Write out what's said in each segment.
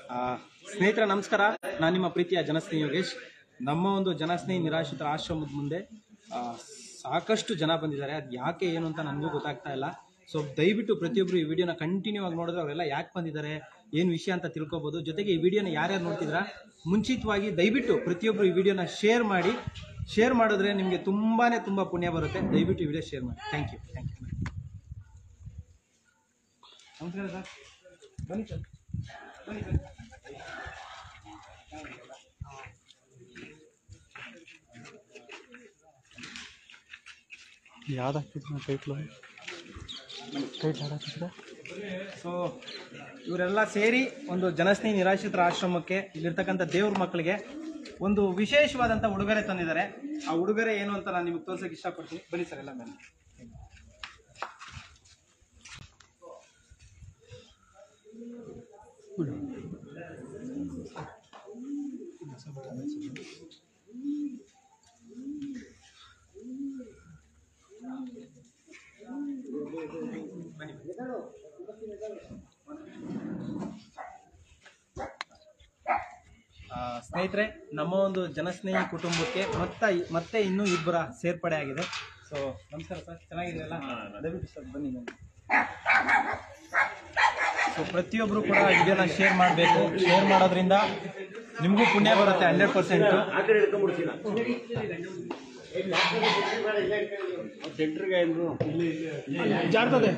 ಆ, ಸ್ನೇಹಿತರ ನಮಸ್ಕಾರ ನಾನು ನಿಮ್ಮ ಪ್ರೀತಿಯ ಜನಸ್ನೇಹಿ ಯೋಗೇಶ್ ನಮ್ಮ ಒಂದು ಜನಸ್ನೇಹಿ ನಿರಾಶ್ರಿತರ ಆಶ್ರಮದ ಮುಂದೆ ಆ, ಸಾಕಷ್ಟು ಜನ ಬಂದಿದ್ದಾರೆ ಅದು ಯಾಕೆ ಏನು ಅಂತ ನನಗೂ ಗೊತ್ತಾಗ್ತಾ ಇಲ್ಲ ಸೊ ದಯವಿಟ್ಟು ಪ್ರತಿಯೊಬ್ಬರು ಈ ವಿಡಿಯೋನ ಕಂಟಿನ್ಯೂ ಆಗಿ ನೋಡಿದ್ರೆ ಅವರೆಲ್ಲ ಯಾಕೆ ಬಂದಿದ್ದಾರೆ ಏನು ವಿಷಯ ಅಂತ ತಿಳ್ಕೊಬೋದು ಜೊತೆಗೆ ಈ ವಿಡಿಯೋನ ಯಾರ್ಯಾರು ನೋಡ್ತಿದ್ದೀರಾ ಮುಂಚಿತವಾಗಿ ದಯವಿಟ್ಟು ಪ್ರತಿಯೊಬ್ಬರು ಈ ವಿಡಿಯೋನ ಶೇರ್ ಮಾಡಿ ಶೇರ್ ಮಾಡಿದ್ರೆ ನಿಮಗೆ ತುಂಬಾ ತುಂಬ ಪುಣ್ಯ ಬರುತ್ತೆ ದಯವಿಟ್ಟು ಈ ವಿಡಿಯೋ ಶೇರ್ ಮಾಡಿ ಥ್ಯಾಂಕ್ ಯು ಥ್ಯಾಂಕ್ ಯು ನಮಸ್ಕಾರ ಸರ್ ಬನ್ನಿ ಸರ್ ಬನ್ನಿ ಸರ್ ಯಾವ್ದಾಗ್ತಿತ್ತು ಟೈಟ್ಲು ಟೈಟ್ ಯಾವ್ದಾಗ್ತಿದ್ರೆ ಸೊ ಇವರೆಲ್ಲ ಸೇರಿ ಒಂದು ಜನಸ್ನೇಹಿ ನಿರಾಶ್ರಿತರ ಆಶ್ರಮಕ್ಕೆ ಇಲ್ಲಿರ್ತಕ್ಕಂಥ ದೇವ್ರ ಮಕ್ಕಳಿಗೆ ಒಂದು ವಿಶೇಷವಾದಂಥ ಉಡುಗೊರೆ ತಂದಿದ್ದಾರೆ ಆ ಉಡುಗೊರೆ ಏನು ಅಂತ ನಾನು ನಿಮಗೆ ತೋರ್ಸಕ್ಕೆ ಇಷ್ಟಪಡ್ತೀನಿ ಬನ್ನಿ ಸರ್ ಎಲ್ಲ ಬನ್ನಿ ಆ, ಸ್ನೇಹಿತರೆ ನಮ್ಮ ಒಂದು ಜನಸ್ನೇಹಿ ಕುಟುಂಬಕ್ಕೆ ಮತ್ತೆ ಮತ್ತೆ ಇನ್ನೂ ಇಬ್ಬರ ಸೇರ್ಪಡೆ ಆಗಿದೆ ಸೊ ನಮಸ್ಕಾರ ಸರ್ ಚೆನ್ನಾಗಿದೆಯಲ್ಲ ದಯವಿಟ್ಟು ಸರ್ ಬನ್ನಿ ಬನ್ನಿ ಸೊ ಪ್ರತಿಯೊಬ್ಬರು ಕೂಡ ಇದನ್ನ ಶೇರ್ ಮಾಡಬೇಕು ಶೇರ್ ಮಾಡೋದ್ರಿಂದ ನಿಮಗೂ ಪುಣ್ಯ ಬರುತ್ತೆ ಹಂಡ್ರೆಡ್ ಪರ್ಸೆಂಟು ಜಾರ್ತದೆ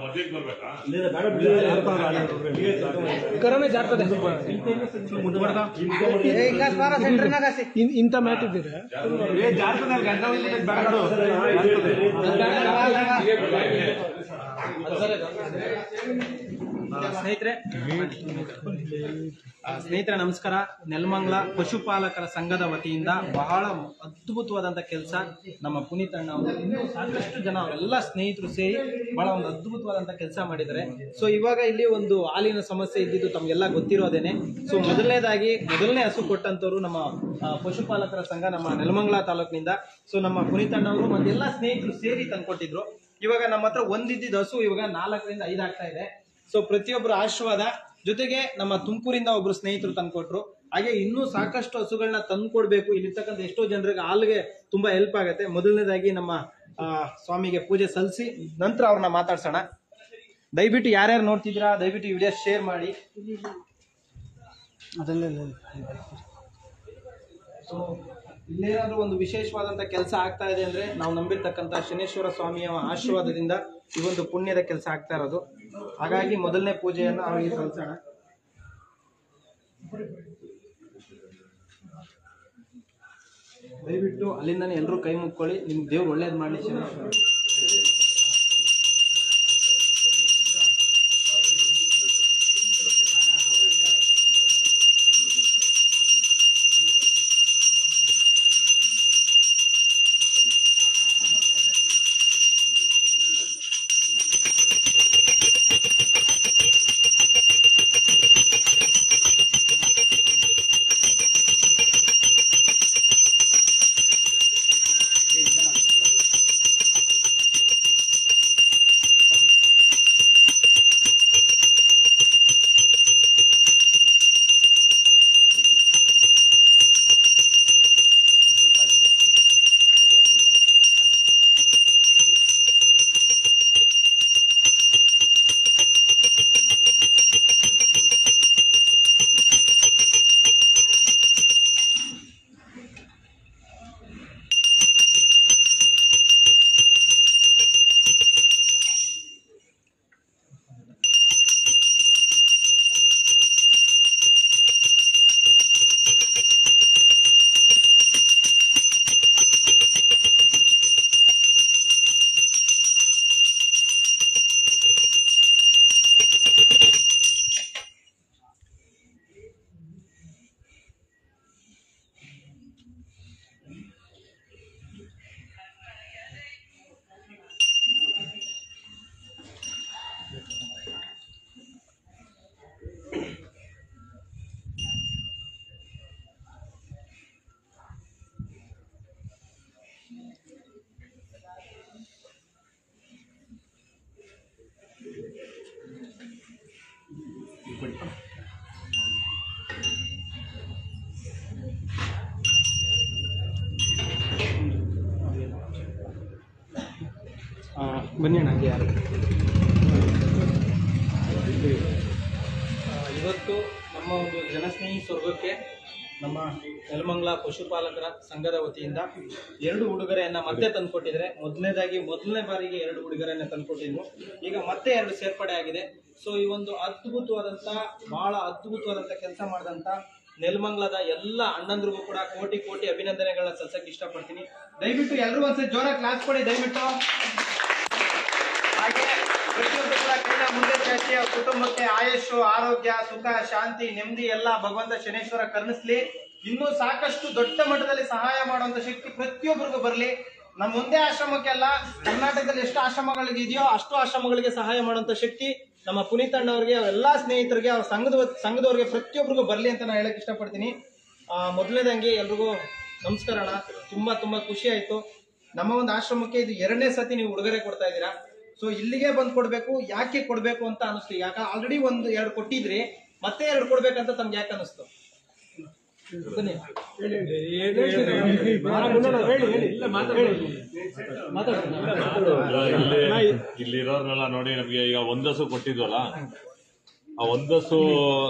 ಕರನೇ ಜಾರ್ತದೆ ಇನ್- ಇಂಥ ಮ್ಯಾಟ್ ಇದ್ದೀರಾ ಆ, ಸ್ನೇಹಿತರೆ ಆ, ಸ್ನೇಹಿತರೆ ನಮಸ್ಕಾರ ನೆಲಮಂಗಲ ಪಶುಪಾಲಕರ ಸಂಘದ ವತಿಯಿಂದ ಬಹಳ ಅದ್ಭುತವಾದಂಥ ಕೆಲಸ ನಮ್ಮ ಪುನೀತ್ ಅಣ್ಣ ಅವರು ಇನ್ನೂ ಸಾಕಷ್ಟು ಜನ ಅವರೆಲ್ಲ ಸ್ನೇಹಿತರು ಸೇರಿ ಬಹಳ ಒಂದು ಅದ್ಭುತವಾದಂಥ ಕೆಲಸ ಮಾಡಿದ್ದಾರೆ ಸೊ ಇವಾಗ ಇಲ್ಲಿ ಒಂದು ಹಾಲಿನ ಸಮಸ್ಯೆ ಇದ್ದಿದ್ದು ತಮಗೆಲ್ಲ ಗೊತ್ತಿರೋದೇನೆ ಸೊ ಮೊದಲನೇದಾಗಿ ಮೊದಲನೇ ಹಸು ಕೊಟ್ಟಂತವ್ರು ನಮ್ಮ ಆ, ಪಶುಪಾಲಕರ ಸಂಘ ನಮ್ಮ ನೆಲಮಂಗಲ ತಾಲೂಕಿನಿಂದ ಸೊ ನಮ್ಮ ಪುನೀತ್ ಅಣ್ಣವರು ಮತ್ತೆಲ್ಲ ಸ್ನೇಹಿತರು ಸೇರಿ ತಂದ್ಕೊಟ್ಟಿದ್ರು ಇವಾಗ ನಮ್ಮ ಹತ್ರ ಒಂದಿದ್ದಿದ್ದು ಹಸು ಇವಾಗ ನಾಲ್ಕರಿಂದ ಐದು ಆಗ್ತಾ ಇದೆ ಸೊ ಪ್ರತಿಯೊಬ್ಬರ ಆಶೀರ್ವಾದ ಜೊತೆಗೆ ನಮ್ಮ ತುಮಕೂರಿಂದ ಒಬ್ರು ಸ್ನೇಹಿತರು ತಂದ್ಕೊಟ್ರು ಹಾಗೆ ಇನ್ನೂ ಸಾಕಷ್ಟು ಹಸುಗಳನ್ನ ತಂದ್ಕೊಡ್ಬೇಕು ಇಲ್ಲಿರ್ತಕ್ಕಂಥ ಎಷ್ಟೋ ಜನರಿಗೆ ಹಾಲ್ಗೆ ತುಂಬಾ ಹೆಲ್ಪ್ ಆಗುತ್ತೆ ಮೊದಲನೇದಾಗಿ ನಮ್ಮ ಆ, ಸ್ವಾಮಿಗೆ ಪೂಜೆ ಸಲ್ಲಿಸಿ ನಂತರ ಅವ್ರನ್ನ ಮಾತಾಡ್ಸೋಣ ದಯವಿಟ್ಟು ಯಾರ್ಯಾರು ನೋಡ್ತಿದ್ದೀರಾ ದಯವಿಟ್ಟು ಈ ವಿಡಿಯೋ ಶೇರ್ ಮಾಡಿ ಅದಲ್ಲೇ ಸೊ ಇಲ್ಲೇನಾದ್ರೂ ಒಂದು ವಿಶೇಷವಾದಂತ ಕೆಲಸ ಆಗ್ತಾ ಇದೆ ಅಂದ್ರೆ ನಾವು ನಂಬಿರ್ತಕ್ಕಂಥ ಶನೇಶ್ವರ ಸ್ವಾಮಿಯ ಆಶೀರ್ವಾದದಿಂದ ಈ ಒಂದು ಪುಣ್ಯದ ಕೆಲಸ ಆಗ್ತಾ ಇರೋದು ಹಾಗಾಗಿ ಮೊದಲನೇ ಪೂಜೆಯನ್ನು ಅವರಿಗೆ ಸಲ್ಲಿಸೋಣ ದಯವಿಟ್ಟು ಅಲ್ಲಿಂದನೇ ಎಲ್ಲರೂ ಕೈ ಮುಕ್ಕೊಳ್ಳಿ ನಿಮ್ ದೇವ್ರು ಒಳ್ಳೇದು ಮಾಡಲಿ ಶನೇಶ್ವರ ಬನ್ನಿ ಅಣ್ಣ ಹಂಗೆ ಯಾರು ಆ, ಇವತ್ತು ನಮ್ಮ ಒಂದು ಜನಸ್ನೇಹಿ ಸ್ವರ್ಗಕ್ಕೆ ನಮ್ಮ ನೆಲಮಂಗಲ ಪಶುಪಾಲಕರ ಸಂಘದ ವತಿಯಿಂದ ಎರಡು ಉಡುಗೊರೆಯನ್ನ ಮತ್ತೆ ತಂದುಕೊಟ್ಟಿದ್ರೆ ಮೊದಲನೇದಾಗಿ ಮೊದಲನೇ ಬಾರಿಗೆ ಎರಡು ಉಡುಗೊರೆಯನ್ನ ತಂದುಕೊಟ್ಟಿದ್ರು ಈಗ ಮತ್ತೆ ಎರಡು ಸೇರ್ಪಡೆ ಆಗಿದೆ ಸೊ ಈ ಒಂದು ಅದ್ಭುತವಾದಂತ ಬಹಳ ಅದ್ಭುತವಾದಂತ ಕೆಲಸ ಮಾಡಿದಂತ ನೆಲಮಂಗಲದ ಎಲ್ಲ ಅಣ್ಣಂದ್ರಿಗೂ ಕೂಡ ಕೋಟಿ ಕೋಟಿ ಅಭಿನಂದನೆಗಳನ್ನ ಸಲ್ಸಕ್ಕೆ ಇಷ್ಟಪಡ್ತೀನಿ ದಯವಿಟ್ಟು ಎಲ್ಲರೂ ಒಂದ್ಸರಿ ಜೋರಾಗಿ ಕ್ಲಾಸ್ ಕೊಡಿ ದಯವಿಟ್ಟು ಹಾಗೆ ಪ್ರತಿಯೊಬ್ಬರು ಕೂಡ ಕೈನ ಮುಂದೆ ಚಾಚಿ ಅವ್ರ ಕುಟುಂಬಕ್ಕೆ ಆಯುಷು ಆರೋಗ್ಯ ಸುಖ ಶಾಂತಿ ನೆಮ್ಮದಿ ಎಲ್ಲ ಭಗವಂತ ಶನೇಶ್ವರ ಕರುಣಿಸ್ಲಿ ಇನ್ನೂ ಸಾಕಷ್ಟು ದೊಡ್ಡ ಮಟ್ಟದಲ್ಲಿ ಸಹಾಯ ಮಾಡುವಂತ ಶಕ್ತಿ ಪ್ರತಿಯೊಬ್ಬರಿಗೂ ಬರಲಿ ನಮ್ಮ ಮುಂದೆ ಆಶ್ರಮಕ್ಕೆಲ್ಲ ಕರ್ನಾಟಕದಲ್ಲಿ ಎಷ್ಟು ಆಶ್ರಮಗಳಿಗೆ ಇದೆಯೋ ಅಷ್ಟು ಆಶ್ರಮಗಳಿಗೆ ಸಹಾಯ ಮಾಡುವಂತ ಶಕ್ತಿ ನಮ್ಮ ಪುನೀತ್ ಅಣ್ಣವ್ರಿಗೆ ಅವ್ರ ಎಲ್ಲಾ ಸ್ನೇಹಿತರಿಗೆ ಅವ್ರ ಸಂಘದ ಸಂಘದವ್ರಿಗೆ ಪ್ರತಿಯೊಬ್ಬರಿಗೂ ಬರಲಿ ಅಂತ ನಾನು ಹೇಳಕ್ ಇಷ್ಟಪಡ್ತೀನಿ ಆ, ಮೊದಲನೇದಂಗೆ ಎಲ್ರಿಗೂ ನಮಸ್ಕಾರ ಅಣ್ಣ ತುಂಬಾ ತುಂಬಾ ಖುಷಿ ಆಯ್ತು ನಮ್ಮ ಒಂದು ಆಶ್ರಮಕ್ಕೆ ಇದು ಎರಡನೇ ಸತಿ ನೀವು ಉಡುಗೊರೆ ಕೊಡ್ತಾ ಇದ್ದೀರಾ ಸೊ ಇಲ್ಲಿಗೆ ಬಂದು ಕೊಡ್ಬೇಕು ಯಾಕೆ ಕೊಡ್ಬೇಕು ಅಂತ ಅನಿಸ್ತು ಯಾಕ ಆಲ್ರೆಡಿ ಒಂದು ಎರಡು ಕೊಟ್ಟಿದ್ರಿ ಮತ್ತೆ ಎರಡು ಕೊಡ್ಬೇಕಂತ ತಮ್ಗೆ ಯಾಕೆ ಅನಿಸ್ತು ಬನ್ನಿ ಇಲ್ಲಿ ಇಲ್ಲಿರೋರ್ನೆಲ್ಲ ನೋಡಿ ನಮಗೆ ಈಗ ಒಂದಸು ಕೊಟ್ಟಿದ್ವಲ್ಲ ಆ ಒಂದಸು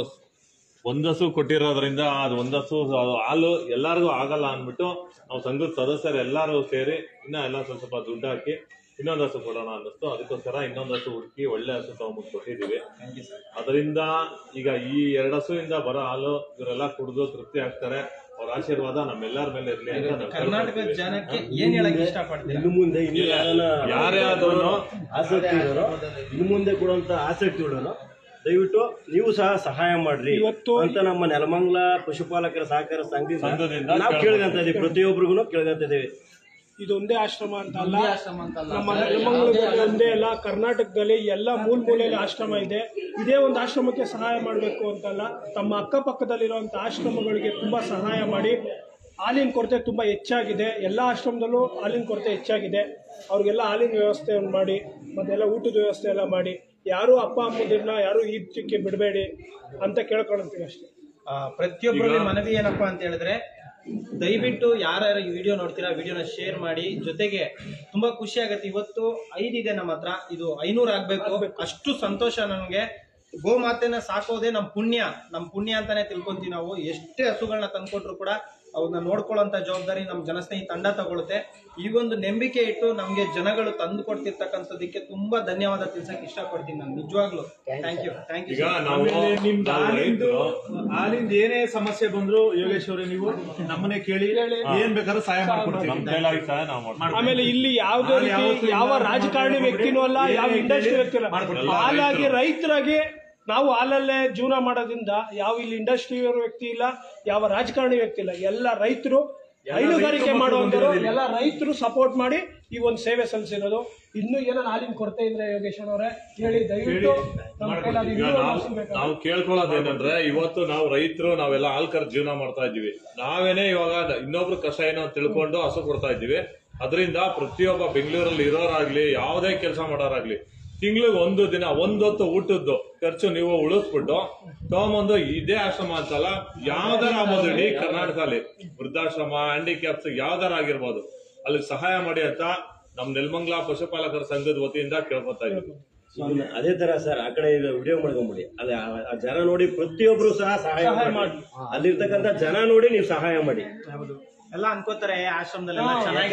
ಒಂದಸು ಕೊಟ್ಟಿರೋದ್ರಿಂದ ಅದು ಒಂದಸು ಅದು ಹಾಲು ಎಲ್ಲಾರ್ಗೂ ಆಗಲ್ಲ ಅಂದ್ಬಿಟ್ಟು ನಾವು ಸಂಘದ ಸದಸ್ಯರು ಎಲ್ಲಾರು ಸೇರಿ ಇನ್ನ ಎಲ್ಲ ಸ್ವಲ್ಪ ಸ್ವಲ್ಪ ದುಡ್ಡು ಹಾಕಿ ಇನ್ನೊಂದು ಹಸು ಕೊಡೋಣ ಅನ್ನಿಸ್ತು ಅದಕ್ಕೋಸ್ಕರ ಇನ್ನೊಂದು ಹಸು ಹುಡುಕಿ ಒಳ್ಳೆ ಹಸು ತಗೊಂಡ್ಬಿಟ್ಟು ಕೊಟ್ಟಿದ್ದೀವಿ ಅದರಿಂದ ಈಗ ಈ ಎರಡು ಹಸುವಿಂದ ಬರೋ ಹಾಲು ಇವರೆಲ್ಲ ಕುಡಿದು ತೃಪ್ತಿ ಆಗ್ತಾರೆ ಅವ್ರ ಆಶೀರ್ವಾದ ನಮ್ಮೆಲ್ಲರ ಮೇಲೆ ಇರ್ಲಿ ಅಂತ ನಾವು ಕರ್ನಾಟಕದ ಕೇಳ್ಕೊಳ್ತೀವಿ. ಜನಕ್ಕೆ ಏನ್ ಹೇಳಕ್ ಇಷ್ಟಪಡ್ತೀರಾ ಇನ್ನು ಮುಂದೆ ಇನ್ನು ಯಾರನ್ನ ಯಾರೇ ಆದ್ರೂ ಆಸಕ್ತಿ ಇರೋರು ಇನ್ನು ಮುಂದೆ ಕೊಡುವಂತ ಆಸಕ್ತಿ ಇಡೋರು ದಯವಿಟ್ಟು ನೀವು ಸಹ ಸಹಾಯ ಮಾಡ್ರಿ ಇವತ್ತು ಅಂತ ನಮ್ಮ ನೆಲಮಂಗಲ ಪಶುಪಾಲಕರ ಸಹಕಾರ ಸಂಘದಿಂದ ಸಂಘದಿಂದ ನಾವು ಕೇಳ್ಕೊಂತ ಇದೀವಿ ಪ್ರತಿಯೊಬ್ಬರಿಗೂ ಕೇಳ್ಕೊಂತ ಇದೀವಿ ಇದೊಂದೇ ಆಶ್ರಮ ಅಂತ ಅಲ್ಲ ಒಂದೇ ಆಶ್ರಮ ಅಂತಲ್ಲ ನಮ್ಮ ನೆಲಮಂಗಲದಲ್ಲಿ ಒಂದೇ ಅಲ್ಲ ಕರ್ನಾಟಕದಲ್ಲಿ ಎಲ್ಲ ಮೂಲ ಮೂಲೆಯಲ್ಲಿ ಆಶ್ರಮ ಇದೆ ಇದೇ ಒಂದು ಆಶ್ರಮಕ್ಕೆ ಸಹಾಯ ಮಾಡಬೇಕು ಅಂತಲ್ಲ ತಮ್ಮ ಅಕ್ಕಪಕ್ಕದಲ್ಲಿರುವಂಥ ಆಶ್ರಮಗಳಿಗೆ ತುಂಬ ಸಹಾಯ ಮಾಡಿ ಹಾಲಿನ ಕೊರತೆ ತುಂಬ ಹೆಚ್ಚಾಗಿದೆ ಎಲ್ಲ ಆಶ್ರಮದಲ್ಲೂ ಹಾಲಿನ ಕೊರತೆ ಹೆಚ್ಚಾಗಿದೆ ಅವ್ರಿಗೆಲ್ಲ ಹಾಲಿನ ವ್ಯವಸ್ಥೆಯನ್ನು ಮಾಡಿ ಮತ್ತೆಲ್ಲ ಊಟದ ವ್ಯವಸ್ಥೆ ಎಲ್ಲ ಮಾಡಿ ಯಾರೂ ಅಪ್ಪ ಅಮ್ಮದಿರನ್ನ ಯಾರೂ ಈಚಕ್ಕೆ ಬಿಡಬೇಡಿ ಅಂತ ಕೇಳ್ಕೊಳ್ತೀವಿ ಅಷ್ಟೇ ಆ, ಪ್ರತಿಯೊಬ್ಬರಲ್ಲಿ ಮನವಿ ಏನಪ್ಪಾ ಅಂತ ಹೇಳಿದ್ರೆ ದಯವಿಟ್ಟು ಯಾರ್ಯಾರು ಈ ವಿಡಿಯೋ ನೋಡ್ತೀರಾ ವಿಡಿಯೋನ ಶೇರ್ ಮಾಡಿ ಜೊತೆಗೆ ತುಂಬಾ ಖುಷಿ ಆಗತ್ತೆ ಇವತ್ತು ಐದಿದೆ ನಮ್ಮ ಹತ್ರ ಇದು ಐನೂರು ಆಗ್ಬೇಕು ಅಷ್ಟು ಸಂತೋಷ ನನಗೆ ಗೋಮಾತೆನ ಸಾಕೋದೇ ನಮ್ ಪುಣ್ಯ ನಮ್ ಪುಣ್ಯ ಅಂತಾನೆ ತಿಳ್ಕೊಂತೀವಿ ನಾವು ಎಷ್ಟೇ ಹಸುಗಳನ್ನ ತಂದ್ಕೊಟ್ರು ಕೂಡ ಅವ್ರನ್ನ ನೋಡ್ಕೊಳ್ಳೋಂತ ಜವಾಬ್ದಾರಿ ನಮ್ ಜನಸ್ನೇಹಿ ತಂಡ ತಗೊಳುತ್ತೆ ಈ ಒಂದು ನಂಬಿಕೆ ಇಟ್ಟು ನಮ್ಗೆ ಜನಗಳು ತಂದು ಕೊಡ್ತಿರ್ತಕ್ಕಂಥದಕ್ಕೆ ತುಂಬಾ ಧನ್ಯವಾದ ತಿಳ್ಸಕ್ ಇಷ್ಟಪಡ್ತೀನಿ ನಾನು ನಿಜವಾಗ್ಲು ಥ್ಯಾಂಕ್ ಯು ಥ್ಯಾಂಕ್ ಈಗ ಯು ನಾವು ನಿಮ್ದು ನಾವು ಹಾಲಿಂದು ರೈತರು. ಹಾಲಿಂದ ಏನೇ ಸಮಸ್ಯೆ ಬಂದ್ರು ಯೋಗೇಶ್ ಅವರೇ ನೀವು ನಮ್ಮನೆ ಕೇಳಿ ಏನ್ ಬೇಕಾದ್ರೂ ಸಹಾಯ ನಮ್ ಮಾಡ್ಕೊಡ್ತೀವಿ ಕೈಲಾಗಿ ಸಹ ನಾವು ಮಾಡ್ತೀವಿ. ಆಮೇಲೆ ಇಲ್ಲಿ ಯಾವುದೇ ನಾನು ಯಾವತ್ತೂ ರೀತಿ ಇಲ್ಲ, ಯಾವ ನಾನು ರಾಜಕಾರಣಿ ಕೊಡ್ತೀನಿ, ವ್ಯಕ್ತಿನೂ ಅಲ್ಲ ಯಾವ ಏನೇ ಇಂಡಸ್ಟ್ರಿ ಇರ್ಲಿ, ವ್ಯಕ್ತಿ ಅಲ್ಲ ಮಾಡ್ಕೊಡ್ತೀನಿ. ಹಾಲಾಗಿ ರೈತರಾಗಿ ನಾವು ಹಾಲಲ್ಲೇ ಜೀವನ ಮಾಡೋದ್ರಿಂದ ಯಾವ ಇಲ್ಲಿ ಇಂಡಸ್ಟ್ರಿ ವ್ಯಕ್ತಿ ಇಲ್ಲ ಯಾವ ರಾಜಕಾರಣಿ ವ್ಯಕ್ತಿ ಇಲ್ಲ ಎಲ್ಲ ರೈತರು ಹೈನುಗಾರಿಕೆ ರೈತರು ಮಾಡುವಂತರು ಬಂದಿರೋದು ಎಲ್ಲ ರೈತರು ಸಪೋರ್ಟ್ ಮಾಡಿ ಈ ಒಂದು ಸೇವೆ ಸಲ್ಲಿಸಿರೋದು ಇನ್ನೂ ಏನೋ ಹಾಲಿನ ಕೊರತೆ ಇದ್ರೆ ಯೋಗೇಶ್ ಅವರೇ ಹೇಳಿ ದಯವಿಟ್ಟು ನಮ್ಮ ಕೈಲಾದ ಈಗ ಇನ್ನೂ ನಾವು ಮಾಡಿಸ್ಬೇಕು. ನಾವು ಕೇಳ್ಕೊಳ್ಳೋದೇನಂದ್ರೆ ಇವತ್ತು ನಾವು ರೈತರು ನಾವೆಲ್ಲ ಆಲ್ಕರ್ ಜೀವನ ಮಾಡ್ತಾ ಇದ್ದೀವಿ ನಾವೇನೆ ಇವಾಗ ಇನ್ನೊಬ್ರು ಕಷ್ಟ ಏನೋ ಅಂತ ತಿಳ್ಕೊಂಡು ಹಸು ಕೊಡ್ತಾ ಇದ್ದೀವಿ ಅದರಿಂದ ಪ್ರತಿಯೊಬ್ಬ ಬೆಂಗಳೂರಲ್ಲಿ ಇರೋರಾಗ್ಲಿ ಯಾವುದೇ ಕೆಲಸ ಮಾಡೋರಾಗ್ಲಿ ತಿಂಗಳಿಗೆ ಒಂದು ದಿನ ಒಂದೊತ್ತು ಊಟದ್ದು ಖರ್ಚು ನೀವು ಉಳಿಸ್ಬಿಟ್ಟು ತಗೊಂಬಂದು ಇದೇ ಆಶ್ರಮ ಅಂತಲ್ಲ ಯಾವ್ದಾರ ಆಗ್ಬೋದು ಇಡೀ ಕರ್ನಾಟಕದಲ್ಲಿ ವೃದ್ಧಾಶ್ರಮ ಹ್ಯಾಂಡಿಕ್ಯಾಪ್ಸ್ ಯಾವ್ದಾರ ಆಗಿರ್ಬೋದು ಅಲ್ಲಿ ಸಹಾಯ ಮಾಡಿ ಅಂತ ನಮ್ ನೆಲಮಂಗಲ ಪಶುಪಾಲಕರ ಸಂಘದ ವತಿಯಿಂದ ಕೇಳ್ಕೊತಾ ಇದ್ದೀವಿ ಇದನ್ನ ಅದೇ ತರ ಸರ್ ಆ ಕಡೆ ವಿಡಿಯೋ ಮಾಡ್ಕೊಂಬಿಡಿ ಅಲ್ಲ ಆ- ಆ ಜನ ನೋಡಿ ಪ್ರತಿಯೊಬ್ರು ಸಹ ಸಹಾಯ ಮಾಡಿ ಅಲ್ಲಿರ್ತಕ್ಕಂಥ ಜನ ನೋಡಿ ನೀವು ಸಹಾಯ ಮಾಡಿ ಎಲ್ಲ ಅನ್ಕೋತಾರೆ ಆಶ್ರಮದಲ್ಲೆಲ್ಲ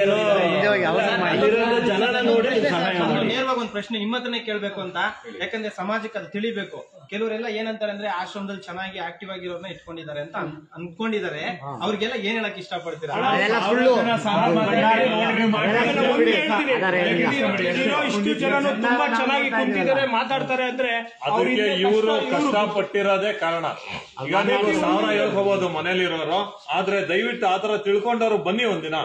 ಅಲ್ಲಿರೋ ಜನನ ನೋಡಿ ನೀವು ಸಹಾಯ ಮಾಡಿ ನೇರವಾಗಿ ಒಂದು ಪ್ರಶ್ನೆ ನಿಮ್ಮ ಹತ್ರನೇ ಕೇಳ್ಬೇಕು ಅಂತ ಯಾಕಂದ್ರೆ ಸಮಾಜಕ್ಕೆ ಅದು ತಿಳಿಬೇಕು ಕೆಲವರೆಲ್ಲ ಏನಂತಾರೆ ಅಂದ್ರೆ ಆಶ್ರಮದಲ್ಲಿ ಚೆನ್ನಾಗಿ ಆಕ್ಟಿವ್ ಆಗಿರೋರ್ನ ಇಟ್ಕೊಂಡಿದ್ದಾರೆ ಅಂತ ಅನ್- ಅನ್ಕೊಂಡಿದ್ದಾರೆ ಅವ್ರಿಗೆಲ್ಲ ಏನ್ ಹೇಳಕ್ ಇಷ್ಟಪಡ್ತೀರಾ ಆಮೇಲೆ ಒಂದು ಹೇಳ್ತೀನಿ, ಇಲ್ಲಿರೋ ಇಷ್ಟು ಜನನು ತುಂಬಾ ಚೆನ್ನಾಗಿ ಕುಂತಿದ್ದಾರೆ ಮಾತಾಡ್ತಾರೆ ಅಂದ್ರೆ ಅದಕ್ಕೆ ಅವ್ರಿಂದ ಇವರು ಕಷ್ಟ ಕಷ್ಟ ಇವ್ರು ಪಟ್ಟಿರೋದೇ ಕಾರಣ ಈಗ ನೀವು ಸಾವಿರ ಹೇಳ್ಕೋಬಹುದು ಮನೇಲಿರೋರು ಆದ್ರೆ ದಯವಿಟ್ಟು ಆತರ ತಿಳ್ಕೊಂಡವ್ರು ಬನ್ನಿ ಒಂದಿನ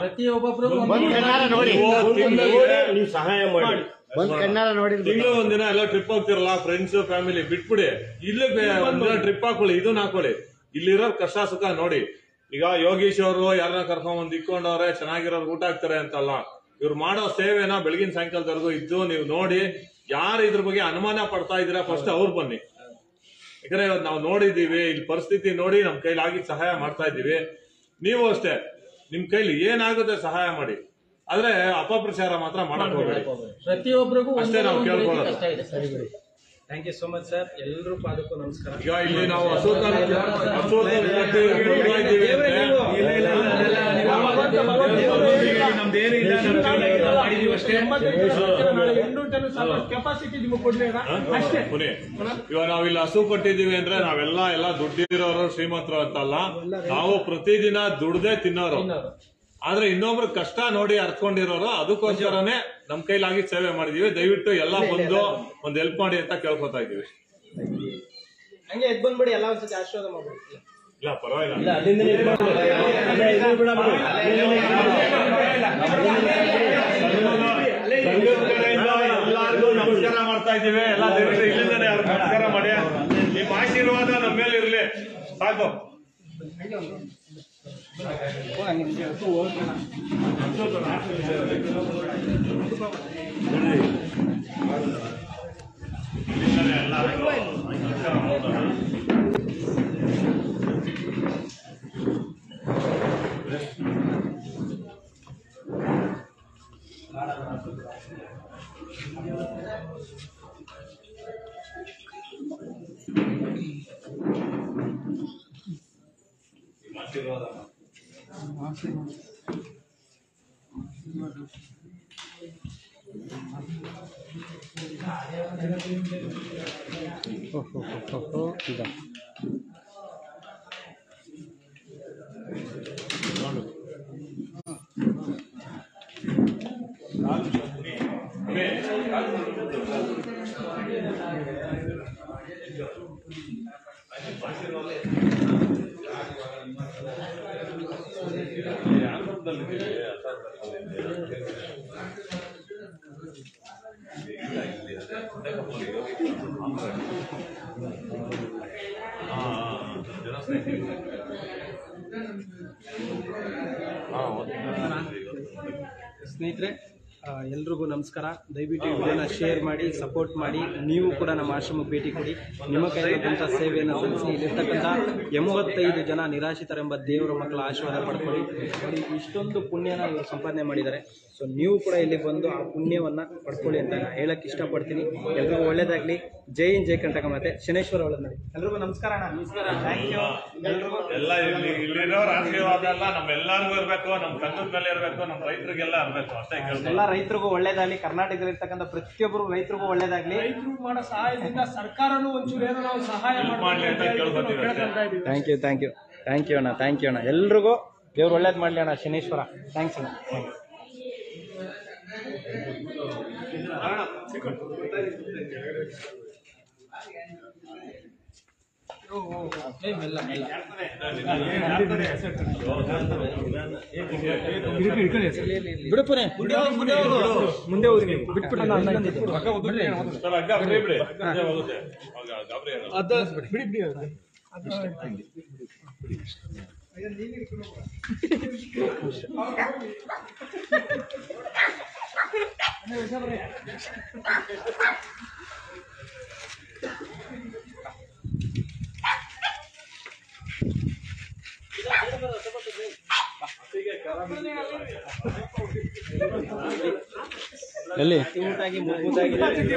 ನೀವು ತಿಂಗ್ಳಿಗೆ ನೀವು ಸಹಾಯ ಮಾಡಿ ತಿಂಗಳು ಒಂದಿನ ಎಲ್ಲ ಟ್ರಿಪ್ ಹೋಗ್ತಿರಲ್ಲ ಫ್ರೆಂಡ್ಸ್ ಫ್ಯಾಮಿಲಿ ಬಿಟ್ಬಿಡಿ ಇಲ್ಲಿ ಒಂದಿನ ಟ್ರಿಪ್ ಹಾಕೊಳ್ಳಿ ಇದನ್ನ ಹಾಕೊಳ್ಳಿ ಇಲ್ಲಿರೋ ಕಷ್ಟ ಸುಖ ನೋಡಿ ಈಗ ಯೋಗೀಶ್ ಅವರು ಯಾರನ್ನ ಕರ್ಕೊಂಡ್ ಬಂದ್ ಇಕ್ಕೊಂಡವ್ರೆ ಚೆನ್ನಾಗಿರೋರು ಊಟ ಹಾಕ್ತಾರೆ ಅಂತಲ್ಲ ಇವ್ರು ಮಾಡೋ ಸೇವೆನ ಬೆಳಗಿನ ಸಾಯಂಕಾಲದವರೆಗೂ ಇದ್ದು ನೀವು ನೋಡಿ ಯಾರು ಇದ್ರ ಬಗ್ಗೆ ಅನುಮಾನ ಪಡ್ತಾ ಇದೀರಾ ಫಸ್ಟ್ ಅವ್ರು ಬನ್ನಿ ಯಾಕಂದ್ರೆ ಇವತ್ತು ನಾವು ನೋಡಿದೀವಿ ಇಲ್ಲಿ ಪರಿಸ್ಥಿತಿ ನೋಡಿ ನಮ್ ಕೈಲಾಗಿ ಸಹಾಯ ಮಾಡ್ತಾ ಇದ್ದೀವಿ ನೀವು ಅಷ್ಟೇ ನಿಮ್ ಕೈಲಿ ಏನಾಗುತ್ತೆ ಸಹಾಯ ಮಾಡಿ ಆದ್ರೆ ಅಪಪ್ರಚಾರ ಮಾತ್ರ ಮಾಡಕ್ ಹೋಗ್ಬೇಡಿ ಪ್ರತಿಯೊಬ್ಬರಿಗೂ ಅಷ್ಟೇ ನಾವು ಕೇಳ್ಕೊಳ್ಳೋದು ಕಷ್ಟ ಇದೆ thank you so much sir ಎಲ್ರೂ ಪಾದಕ್ಕೂ ನಮಸ್ಕಾರ ಈಗ ಇಲ್ಲಿ ನಾವು ಹಸು ಕಟ್ಟಿ- ಹಸು ಕಟ್ಟಿ ಕೊಡ್ತಾ ಇದ್ದೀವಿ ಅಂದ್ರೆ ನಮ್ದೇನಿಲ್ಲ ನಮ್ಮ ಕೈಲಾಗಿ ನಾವು ಮಾಡಿದೀವಿ ಅಷ್ಟೇ ಕೆಪಾಸಿಟಿ ನಿಮಗೆ ಕೊಡ್ಲಿ ಅಷ್ಟೇ ಪುನಿ ಇವಾಗ ನಾವಿಲ್ಲಿ ಹಸು ಕೊಟ್ಟಿದ್ದೀವಿ ಅಂದ್ರೆ ನಾವೆಲ್ಲ ಎಲ್ಲ ದುಡ್ಡಿರೋರು ಶ್ರೀಮಂತರು ಅಂತಲ್ಲ ನಾವು ಪ್ರತಿದಿನ ದುಡ್ದೇ ತಿನ್ನೋರು ಆದ್ರೆ ಇನ್ನೊಬ್ರು ಕಷ್ಟ ನೋಡಿ ಅರ್ತ್ಕೊಂಡಿರೋರು ಅದಕ್ಕೋಸ್ಕರನೇ ನಮ್ ಕೈಲಾಗಿ ಸೇವೆ ಮಾಡಿದೀವಿ ದಯವಿಟ್ಟು ಎಲ್ಲ ಬಂದು ಒಂದ್ ಹೆಲ್ಪ್ ಮಾಡಿ ಅಂತ ಕೇಳ್ಕೊತಾ ಇದೀವಿ ಹಂಗೆ ಎದ್ ಬಂದ್ಬಿಡಿ ಎಲ್ಲ ಒಂದ್ಸತಿ ಆಶೀರ್ವಾದ ಮಾಡ್ಬಿಡಿ ಇಲ್ಲ ಪರವಾಗಿಲ್ಲ ಇಲ್ಲ ಅಲ್ಲಿಂದ ಅಲ್ಲೇ ಇದು ಬಿಡಮ್ಮ. ಸಂಘದ ಕಡೆಯಿಂದ ಎಲ್ಲಾರ್ಗೂ ನಮಸ್ಕಾರ ಮಾಡ್ತಾ ಇದ್ದೀವಿ ಎಲ್ಲ ದಯವಿಟ್ಟು ಇಲ್ಲಿಂದಾನೆ ಅವ್ರಿಗೆ ನಮಸ್ಕಾರ ಮಾಡಿ ನಿಮ್ಮ ಆಶೀರ್ವಾದ ನಮ್ಮ ಮೇಲೆ ಇರ್ಲಿ ಸಾಕು ಇಲ್ಲಿಂದಾನೆ ಎಲ್ಲರಿಗೂ ನಮಸ್ಕಾರ ಮಾಡೋಣ. ಆಶೀರ್ವಾದ ಸ್ನೇಹಿತರೆ ಆ, ಎಲ್ರಿಗೂ ನಮಸ್ಕಾರ ದಯವಿಟ್ಟು ಈ ವಿಡಿಯೋನ ಶೇರ್ ಮಾಡಿ ಸಪೋರ್ಟ್ ಮಾಡಿ ನೀವು ಕೂಡ ನಮ್ಮ ಆಶ್ರಮಕ್ಕೆ ಭೇಟಿ ಕೊಡಿ ನಿಮ್ಮ ಕೈಲಾದಂಥ ಸೇವೆಯನ್ನು ಸಲ್ಲಿಸಿ ಇಲ್ಲಿರ್ತಕ್ಕಂಥ ಎಂಬತ್ತೈದು ಜನ ನಿರಾಶ್ರಿತರೆಂಬ ದೇವರ ಮಕ್ಕಳ ಆಶೀರ್ವಾದ ಪಡ್ಕೊಳ್ಳಿ ನೋಡಿ ಇಷ್ಟೊಂದು ಪುಣ್ಯನ ಇವರು ಸಂಪಾದನೆ ಮಾಡಿದ್ದಾರೆ ಸೊ ನೀವು ಕೂಡ ಇಲ್ಲಿ ಬಂದು ಆ ಪುಣ್ಯವನ್ನು ಪಡ್ಕೊಳ್ಳಿ ಅಂತ ನಾನು ಹೇಳಕ್ಕೆ ಇಷ್ಟಪಡ್ತೀನಿ ಎಲ್ರಿಗೂ ಒಳ್ಳೇದಾಗಲಿ ಜೈ ಇನ್ ಜೈ ಕಂಟಕ ಮಾತೆ ಶನೇಶ್ವರ ಒಳ್ಳೇದು ಮಾಡಿ ಎಲ್ರಿಗೂ ನಮಸ್ಕಾರ ಅಣ್ಣ ನಮಸ್ಕಾರ ಥ್ಯಾಂಕ್ ಯು ಎಲ್ರಿಗೂ ಎಲ್ಲ ಇಲ್ಲಿ ಇಲ್ಲಿರೋರ್ ಆಶೀರ್ವಾದ ಎಲ್ಲ ನಮ್ಮೆಲ್ಲರಿಗೂ ಇರ್ಬೇಕು ನಮ್ ಕನ್ನಡ ಮೇಲೆ ಇರ್ಬೇಕು ನಮ್ ರೈತರಿಗೆಲ್ಲ ಇರ್ಬೇಕು ಅಷ್ಟೇ ಕೇಳ್ಬೋದು ಎಲ್ಲ ರೈತರಿಗೂ ಒಳ್ಳೇದಾಗಲಿ ಕರ್ನಾಟಕದಲ್ಲಿ ಇರ್ತಕ್ಕಂಥ ಪ್ರತಿಯೊಬ್ಬರು ರೈತರಿಗೂ ಒಳ್ಳೇದಾಗಲಿ ರೈತರು ಮಾಡೋ ಸಹಾಯದಿಂದ ಸರ್ಕಾರನೂ ಒಂಚೂರು ಏನೋ ನಾವು ಸಹಾಯ Help ಮಾಡ್ಲಿ ಅಂತ ಕೇಳ್ಕೊತೀವಿ ಅಷ್ಟೇ. ಕೇಳ್ಕೊಂತಾ ಇದೀವಿ thank you thank you thank you ಅಣ್ಣ ಥ್ಯಾಂಕ್ ಯು ಅಣ್ಣ ಎಲ್ರಿಗೂ ದೇವ್ರು ಒಳ್ಳೇದು ಮಾಡಲಿ ಅಣ್ಣ ಶನೇಶ್ವರ ಥ್ಯಾಂಕ್ಸ್ ಅಣ್ಣ ಥ್ಯಾಂಕ್ಸ್ ಬಿಡುಪುನೆ ಮುಂದೆ ಹೋಗಿ ನೀವು ಬಿಟ್ಬಿಟ್ಟು ಸರ್, ಹಗ್ಗ ಬಿಡಿ ಬಿಡಿ ಅದೇ ಹೋಗುತ್ತೆ ಆಗ ಗಾಬರಿ ಆಗಲ್ಲ. ಎಲ್ಲಿ ಊಟಾಗಿ ಮುದ್ದಾಗಿ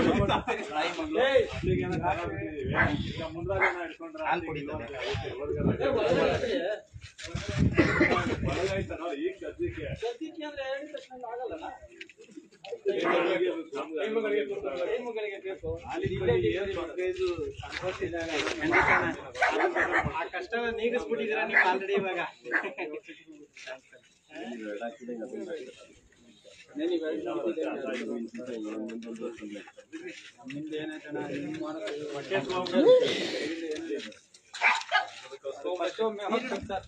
ಹಾಲು ಕುಡಿತಾರೆ ಆ ಕಷ್ಟ ನೀಗಿಸ್ಬಿಟ್ಟಿದ್ದೀರಾ ನೀವು ಆಲ್ರೆಡಿ ಇವಾಗ ನಮ್ಮಿಂದ ಏನಾಯ್ತಣ್ಣ ನೀವು ಮಾಡೋದು ಹೊಟ್ಟೆ ಸರ್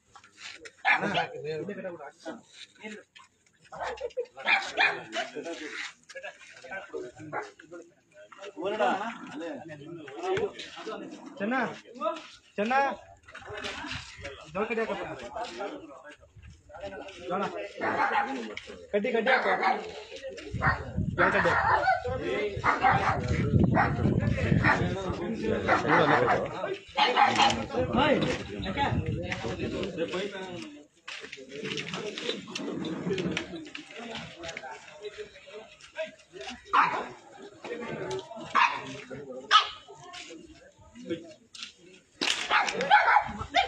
ಚೆನ್ನ ಚೆನ್ನ ಜೋಳ ಕಡ್ಡಿ ಹಾಕಪ್ಪ ಜೋಳ ಕಡ್ಡಿ ಕಡ್ಡಿ ಹಾಕು ಜೋಳ ಕಡ್ಡಿ ಹಾಯ್ ಯಾಕೆ?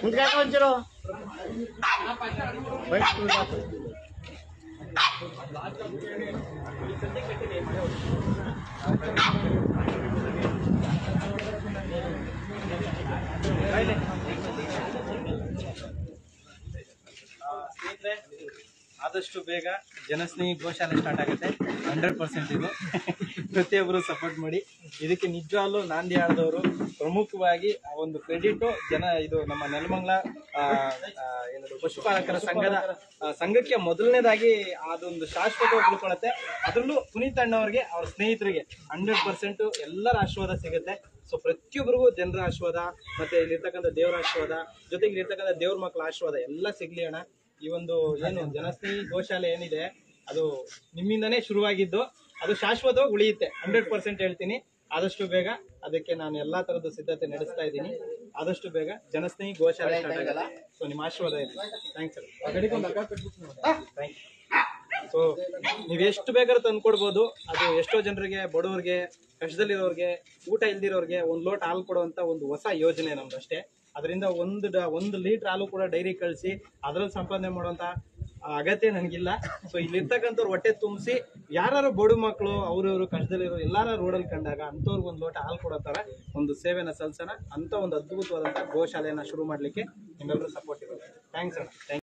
ಸ್ನೇಹಿತರೆ ಆದಷ್ಟು ಬೇಗ ಜನಸ್ನೇಹಿ ಗೋಶಾಲೆ ಸ್ಟಾರ್ಟ್ ಆಗುತ್ತೆ ಹಂಡ್ರೆಡ್ ಪರ್ಸೆಂಟ್ ಇದು ಪ್ರತಿಯೊಬ್ಬರು ಸಪೋರ್ಟ್ ಮಾಡಿ ಇದಕ್ಕೆ ನಿಜವಾಗ್ಲೂ ನಾಂದಿ ಆಡಿದವರು ಪ್ರಮುಖವಾಗಿ ಆ ಒಂದು ಕ್ರೆಡಿಟ್ ಜನ ಇದು ನಮ್ಮ ನೆಲಮಂಗಲ ಆ, ಆ, ಏನದು ಪಶುಪಾಲಕರ ಸಂಘದ ಆ, ಸಂಘಕ್ಕೆ ಮೊದಲನೇದಾಗಿ ಅದೊಂದು ಶಾಶ್ವತವಾಗಿ ಉಳ್ಕೊಳತ್ತೆ ಅದರಲ್ಲೂ ಪುನೀತ್ ಅಣ್ಣವ್ರಿಗೆ ಅವ್ರ ಸ್ನೇಹಿತರಿಗೆ ಹಂಡ್ರೆಡ್ ಪರ್ಸೆಂಟ್ ಎಲ್ಲರ ಆಶೀರ್ವಾದ ಸಿಗುತ್ತೆ ಸೊ ಪ್ರತಿಯೊಬ್ಬರಿಗೂ ಜನರ ಆಶೀರ್ವಾದ ಮತ್ತೆ ಇಲ್ಲಿರ್ತಕ್ಕಂಥ ದೇವರ ಆಶೀರ್ವಾದ ಜೊತೆಗೆ ಇಲ್ಲಿರ್ತಕ್ಕಂಥ ದೇವ್ರ ಮಕ್ಕಳ ಆಶೀರ್ವಾದ ಎಲ್ಲ ಸಿಗ್ಲಿ ಅಣ್ಣ ಈ ಒಂದು ಏನು ಜನಸ್ನೇಹಿ ಗೋಶಾಲೆ ಏನಿದೆ ಅದು ನಿಮ್ಮಿಂದನೇ ಶುರುವಾಗಿದ್ದು ಅದು ಶಾಶ್ವತವಾಗಿ ಉಳಿಯುತ್ತೆ ಹಂಡ್ರೆಡ್ ಪರ್ಸೆಂಟ್ ಹೇಳ್ತೀನಿ ಆದಷ್ಟು ಬೇಗ ಅದಕ್ಕೆ ನಾನು ಎಲ್ಲಾ ತರದ ಸಿದ್ಧತೆ ನಡೆಸ್ತಾ ಇದ್ದೀನಿ ಆದಷ್ಟು ಬೇಗ ಜನಸ್ನೇಹಿ ಗೋಶಾಲೆ ಸ್ಟಾರ್ಟ್ ಆಗಲ್ಲ ಸೊ ನಿಮ್ಮ ಆಶೀರ್ವಾದ ಇದೆ ಥ್ಯಾಂಕ್ಸ್ ಥ್ಯಾಂಕ್ ಸೊ ನೀವು ಎಷ್ಟು ಬೇಕಾದ್ರೂ ತಂದ್ಕೊಡ್ಬೋದು ಅದು ಎಷ್ಟೋ ಜನರಿಗೆ ಬಡವರಿಗೆ ಕಷ್ಟದಲ್ಲಿರೋರಿಗೆ ಊಟ ಇಲ್ದಿರೋರಿಗೆ ಒಂದ್ ಲೋಟ ಹಾಲು ಕೊಡುವಂತ ಒಂದು ಹೊಸ ಯೋಜನೆ ನಮ್ದು ಅಷ್ಟೇ ಅದರಿಂದ ಒಂದು ಡ- ಒಂದು ಲೀಟರ್ ಹಾಲು ಕೂಡ ಡೈರಿ ಕಳಿಸಿ ಅದ್ರಲ್ಲಿ ಸಂಪಾದನೆ ಮಾಡುವಂತ ಆ ಅಗತ್ಯ ನನಗಿಲ್ಲ ಸೊ ಇಲ್ಲಿರ್ತಕ್ಕಂಥವ್ರು ಹೊಟ್ಟೆ ತುಂಬಿಸಿ ಯಾರು ಬಡು ಮಕ್ಕಳು ಅವ್ರವ್ರು ಕಷ್ಟದಲ್ಲಿರೋ ಎಲ್ಲಾರ ರೋಡಲ್ಲಿ ಕಂಡಾಗ ಅಂಥವ್ರಿಗೆ ಒಂದು ಲೋಟ ಹಾಲು ಕೊಡೋ ಥರ ಒಂದು ಸೇವೆನ ಸಲ್ಸೋಣ ಅಂತ ಒಂದು ಅದ್ಭುತವಾದಂಥ ಗೋಶಾಲೆಯನ್ನ ಶುರು ಮಾಡಲಿಕ್ಕೆ ನಿಮ್ಮೆಲ್ಲರೂ ಸಪೋರ್ಟ್ ಇರುತ್ತೆ ಥ್ಯಾಂಕ್ಸ್ ಅಣ್ಣ ಥ್ಯಾಂಕ್